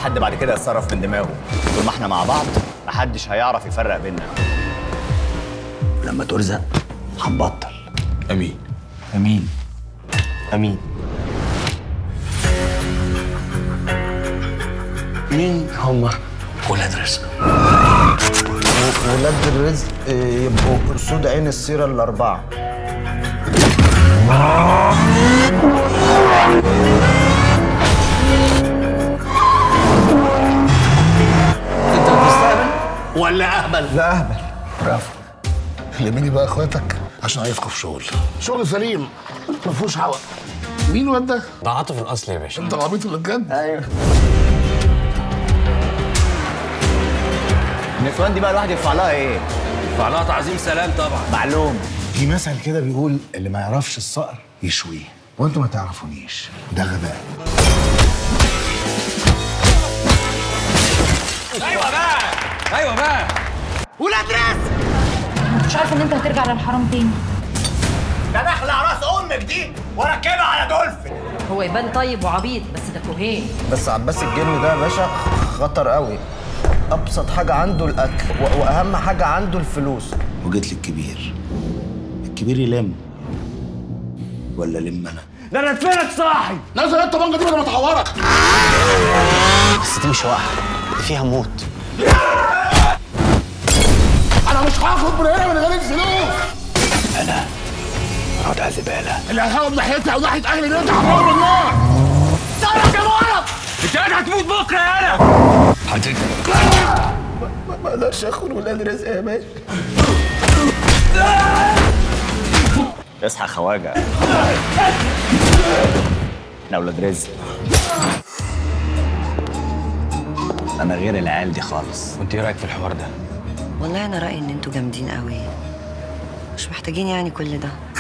حد بعد كده يتصرف من دماغه طول ما احنا مع بعض محدش هيعرف يفرق بيننا لما ترزق هنبطل امين امين امين مين هما ولاد رزق ولاد الرزق يبقوا أسود عين السيرة الأربعة انت بتستقبل ولا اهبل لا أهبل برافو لمني بقى اخواتك عشان عايزكم في شغل شغل سليم ما فيهوش هوا مين الواد ده؟ ده عاطف الاصل يا باشا انت العبيط اللي بجد؟ أيوه النسوان دي بقى الواحد يدفع لها ايه؟ فعلها تعظيم سلام طبعا معلوم في مثل كده بيقول اللي ما يعرفش الصقر يشويه وانتوا ما تعرفونيش ده غباء ايوه بقى ايوه بقى مش عارفه ان انت هترجع للحرام تاني ده انا اخلع راس امك دي واركبها على دولفين هو يبان طيب وعبيط بس ده كوهين بس عباس الجن ده يا باشا خطر قوي أبسط حاجة عنده الأكل و- وأهم حاجة عنده الفلوس وجيت للكبير الكبير يلم ولا لم انا ده انا اتفلت صاحي نزل انت بنجة دي بدل ما تعورك بس دي مش واحده دي فيها موت انا مش هاخد من هنا من غير الفلوس اقعد على الزباله اللي هيحاول ناحيتي او ناحيه اهلي بيتي هحرم النار سلام يا مولد انت قاعد هتموت بكره يا انا ما أقدرش آخد ولاد رزق يا باشا اصحى يا خواجه احنا ولاد رزق انا غير العيال دي خالص وانت ايه رايك في الحوار ده والله انا رايي ان انتوا جامدين قوي مش محتاجين يعني كل ده